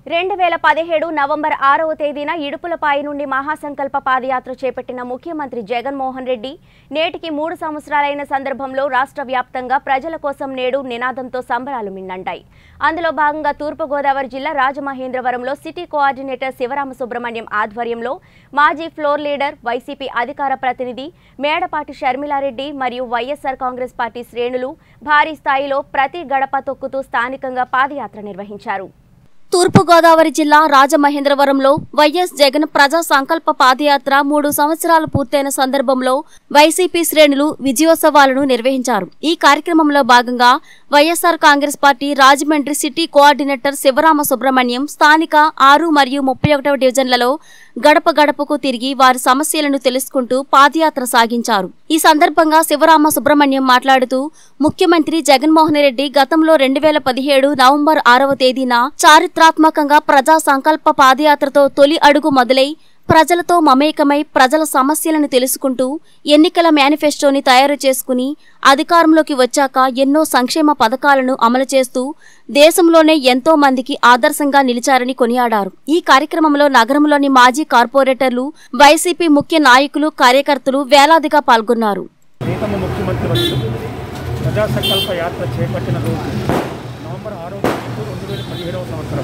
రెండు వేల పదిహేడు నవంబర్ ఆరవ తేదీన ఇడుపులపాయి నుండి మహాసంకల్ప పాదయాత్ర చేపట్టిన ముఖ్యమంత్రి జగన్మోహన్ రెడ్డి నేటికి మూడు సంవత్సరాలైన సందర్భంలో రాష్ట్ర వ్యాప్తంగా ప్రజల కోసం నేడు నినాదంతో సంబరాలు మిన్నంటాయి అందులో భాగంగా తూర్పుగోదావరి జిల్లా రాజమహేంద్రవరంలో సిటీ కోఆర్డినేటర్ శివరామ సుబ్రహ్మణ్యం ఆధ్వర్యంలో మాజీ ఫ్లోర్ లీడర్ వైసీపీ అధికార ప్రతినిధి మేడపాటి షర్మిలారెడ్డి మరియు వైఎస్ఆర్ కాంగ్రెస్ పార్టీ శ్రేణులు భారీ స్థాయిలో ప్రతి గడప తొక్కుతూ స్థానికంగా పాదయాత్ర నిర్వహించారు తూర్పుగోదావరి జిల్లా రాజమహేంద్రవరంలో వైఎస్ జగన్ ప్రజా సంకల్ప పాదయాత్ర మూడు సంవత్సరాలు పూర్తయిన సందర్భంలో వైసీపీ శ్రేణులు విజయోత్సవాలను నిర్వహించారు ఈ కార్యక్రమంలో భాగంగా YSR Congress party Rajahmundry city coordinator Sivarama Subrahmanyam స్థానిక ఆరు మరియు ముప్పై ఒకటవ డివిజన్లలో గడప గడపకు తిరిగి వారి సమస్యలను తెలుసుకుంటూ పాదయాత్ర సాగించారు ఈ సందర్భంగా శివరామ సుబ్రహ్మణ్యం మాట్లాడుతూ ముఖ్యమంత్రి జగన్మోహన్ రెడ్డి గతంలో రెండు వేల పదిహేడు నవంబర్ ఆరవ తేదీన చారిత్రాత్మకంగా ప్రజా సంకల్ప పాదయాత్రతో తొలి అడుగు మొదలై ప్రజలతో మమేకమై ప్రజల సమస్యలను తెలుసుకుంటూ ఎన్నికల మేనిఫెస్టోని తయారు చేసుకుని అధికారంలోకి వచ్చాక ఎన్నో సంక్షేమ పథకాలను అమలు చేస్తూ దేశంలోనే ఎంతో మందికి ఆదర్శంగా నిలిచారని కొనియాడారు ఈ కార్యక్రమంలో నగరంలోని మాజీ కార్పొరేటర్లు వైసీపీ ముఖ్య నాయకులు కార్యకర్తలు వేలాదిగా పాల్గొన్నారు ప్రీతమ ముఖ్యమంత్రి వర్యులు ప్రజా సంకల్ప యాత్ర చేపట్టిన రోజు నవంబర్ ఆరో తారీఖు రెండు వేల పదిహేడవ సంవత్సరం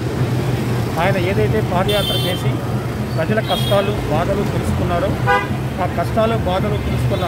ఆయన ఏదైతే పాదయాత్ర చేసి ప్రజల కష్టాలు బాధలు తెలుసుకున్నారో ఆ కష్టాలు బాధలు తెలుసుకున్న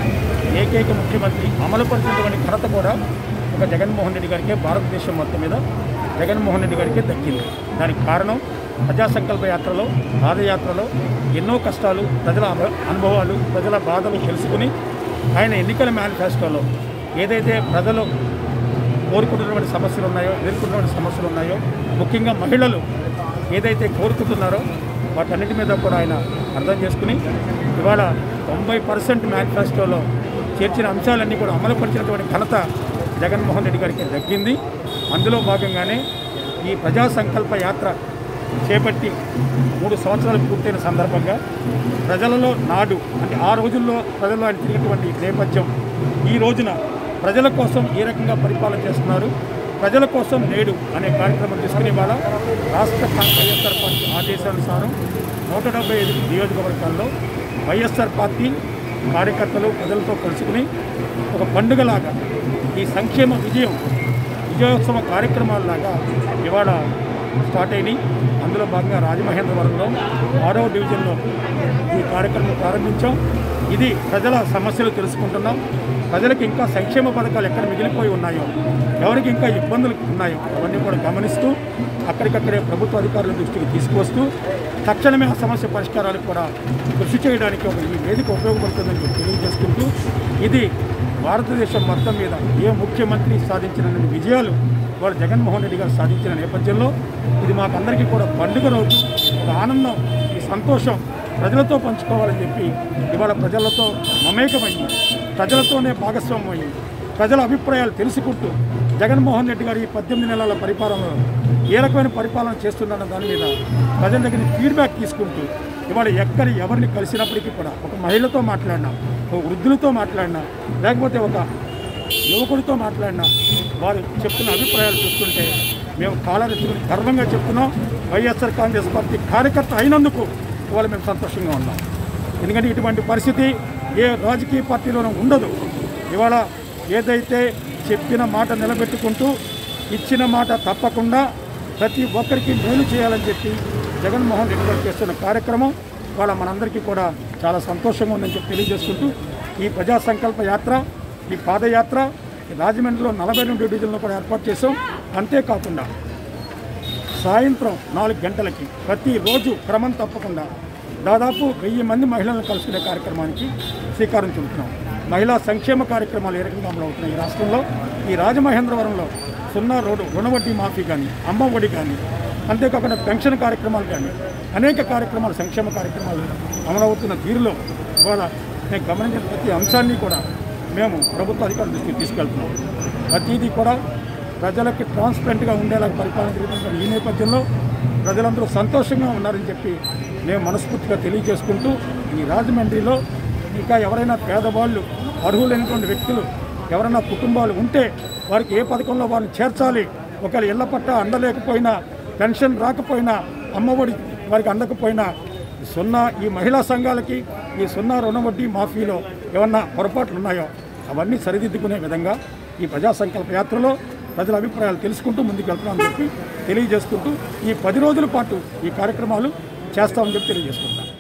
ఏకైక ముఖ్యమంత్రి అమలుపరిచినటువంటి ఘనత కూడా ఒక జగన్మోహన్ రెడ్డి గారికే భారతదేశం మొత్తం మీద జగన్మోహన్ రెడ్డి గారికే దక్కింది దానికి కారణం ప్రజా సంకల్ప యాత్రలో పాదయాత్రలో ఎన్నో కష్టాలు ప్రజల అను- అనుభవాలు ప్రజల బాధలు తెలుసుకుని ఆయన ఎన్నికల మేనిఫెస్టోలో ఏదైతే ప్రజలు కోరుకుంటున్నటువంటి సమస్యలు ఉన్నాయో ఎదుర్కొన్నటువంటి సమస్యలు ఉన్నాయో ముఖ్యంగా మహిళలు ఏదైతే కోరుకుంటున్నారో వాటన్నిటి మీద కూడా ఆయన అర్థం చేసుకుని ఇవాళ తొంభై పర్సెంట్ మేనిఫెస్టోలో చేర్చిన అంశాలన్నీ కూడా అమలుపరిచినటువంటి ఘనత జగన్మోహన్ రెడ్డి గారికి దక్కింది అందులో భాగంగానే ఈ ప్రజా సంకల్ప యాత్ర చేపట్టి మూడు సంవత్సరాలు పూర్తయిన సందర్భంగా ప్రజలలో నాడు అంటే ఆ రోజుల్లో ప్రజల్లో ఆయన తిరిగినటువంటి నేపథ్యం ఈ రోజున ప్రజల కోసం ఏ రకంగా పరిపాలన చేస్తున్నారు ప్రజల కోసం నేడు అనే కార్యక్రమం తీసుకుని ఇవాళ రాష్ట్ర కా- వైఎస్ఆర్ పార్టీ ఆదేశానుసారం నూట డెబ్బై ఐదు నియోజకవర్గాల్లో వైఎస్ఆర్ పార్టీ కార్యకర్తలు ప్రజలతో కలుసుకుని ఒక పండుగలాగా ఈ సంక్షేమ విజయం విజయోత్సవ కార్యక్రమాలలాగా ఇవాళ స్టార్ట్ అయినాయి అందులో భాగంగా రాజమహేంద్రవరంలో ఆరో డివిజన్లో ఈ కార్యక్రమం ప్రారంభించాం ఇది ప్రజల సమస్యలు తెలుసుకుంటున్నాం ప్రజలకు ఇంకా సంక్షేమ పథకాలు ఎక్కడ మిగిలిపోయి ఉన్నాయో ఎవరికి ఇంకా ఇబ్బందులు ఉన్నాయో అవన్నీ కూడా గమనిస్తూ అక్కడికక్కడే ప్రభుత్వ అధికారుల దృష్టికి తీసుకువస్తూ తక్షణమే ఆ సమస్య పరిష్కారాలకు కూడా కృషి చేయడానికి ఒక ఈ వేదిక ఉపయోగపడుతుందని చెప్పి తెలియజేసుకుంటూ ఇది భారతదేశం మొత్తం మీద ఏ ముఖ్యమంత్రి సాధించిన విజయాలు వాళ్ళు జగన్మోహన్ రెడ్డి గారు సాధించిన నేపథ్యంలో ఇది మాకందరికీ కూడా పండుగ రోజు ఒక ఆనందం ఈ సంతోషం ప్రజలతో పంచుకోవాలని చెప్పి ఇవాళ ప్రజలతో మమేకమయ్యి ప్రజలతోనే భాగస్వామ్యం అయ్యి ప్రజల అభిప్రాయాలు తెలుసుకుంటూ జగన్మోహన్ రెడ్డి గారు ఈ పద్దెనిమిది నెలల పరిపాలనలో ఏ రకమైన పరిపాలన చేస్తున్నారన్న దాని మీద ప్రజల దగ్గర ఫీడ్బ్యాక్ తీసుకుంటూ ఇవాళ ఎక్కడ ఎవరిని కలిసినప్పటికీ కూడా ఒక మహిళతో మాట్లాడినా ఒక వృద్ధులతో మాట్లాడినా లేకపోతే ఒక యువకుడితో మాట్లాడినా వారు చెప్తున్న అభిప్రాయాలు చూస్తుంటే మేము కాలరెత్తుకుని గర్వంగా చెప్తున్నాం వైఎస్ఆర్ కాంగ్రెస్ పార్టీ కార్యకర్త అయినందుకు ఇవాళ మేము సంతోషంగా ఉన్నాం ఎందుకంటే ఇటువంటి పరిస్థితి ఏ రాజకీయ పార్టీలోనూ ఉండదు ఇవాళ ఏదైతే చెప్పిన మాట నిలబెట్టుకుంటూ ఇచ్చిన మాట తప్పకుండా ప్రతి ఒక్కరికి మేలు చేయాలని చెప్పి జగన్మోహన్ రెడ్డి గారు చేస్తున్న కార్యక్రమం ఇవాళ మనందరికీ కూడా చాలా సంతోషంగా ఉందని చెప్పి తెలియజేసుకుంటూ ఈ ప్రజా సంకల్ప యాత్ర ఈ పాదయాత్ర ఈ రాజమండ్రిలో నలభై రెండు డివిజన్లో కూడా ఏర్పాటు చేసాం అంతేకాకుండా సాయంత్రం నాలుగు గంటలకి ప్రతిరోజు క్రమం తప్పకుండా దాదాపు వెయ్యి మంది మహిళలను కలుసుకునే కార్యక్రమానికి శ్రీకారం చుడుతున్నాం మహిళా సంక్షేమ కార్యక్రమాలు ఏ రకంగా అమలు అవుతున్నాయి ఈ రాష్ట్రంలో ఈ రాజమహేంద్రవరంలో సున్నా రోడ్డు రుణవడ్డీ మాఫీ కానీ అమ్మ ఒడి కానీ అంతేకాకుండా పెన్షన్ కార్యక్రమాలు కానీ అనేక కార్యక్రమాలు సంక్షేమ కార్యక్రమాలు అమలవుతున్న తీరులో ఇవాళ నేను గమనించిన ప్రతి అంశాన్ని కూడా మేము ప్రభుత్వ అధికారుల దృష్టికి తీసుకెళ్తున్నాం ప్రతిదీ కూడా ప్రజలకి ట్రాన్స్పరెంట్గా ఉండేలా పరిపాలన జరుగుతున్న ఈ నేపథ్యంలో ప్రజలందరూ సంతోషంగా ఉన్నారని చెప్పి మేము మనస్ఫూర్తిగా తెలియజేసుకుంటూ ఈ రాజమండ్రిలో ఇంకా ఎవరైనా పేదవాళ్ళు అర్హులైనటువంటి వ్యక్తులు ఎవరైనా కుటుంబాలు ఉంటే వారికి ఏ పథకంలో వారిని చేర్చాలి ఒకవేళ ఇళ్ల పట్ట అందలేకపోయినా పెన్షన్ రాకపోయినా అమ్మఒడి వారికి అందకపోయినా ఈ సున్నా ఈ మహిళా సంఘాలకి ఈ సున్నా రుణ వడ్డీ మాఫీలో ఏమన్నా పొరపాట్లు ఉన్నాయో అవన్నీ సరిదిద్దుకునే విధంగా ఈ ప్రజా సంకల్ప యాత్రలో ప్రజల అభిప్రాయాలు తెలుసుకుంటూ ముందుకు వెళ్తున్నామని చెప్పి తెలియజేసుకుంటూ ఈ పది రోజుల పాటు ఈ కార్యక్రమాలు చేస్తామని చెప్పి తెలియజేసుకుంటాం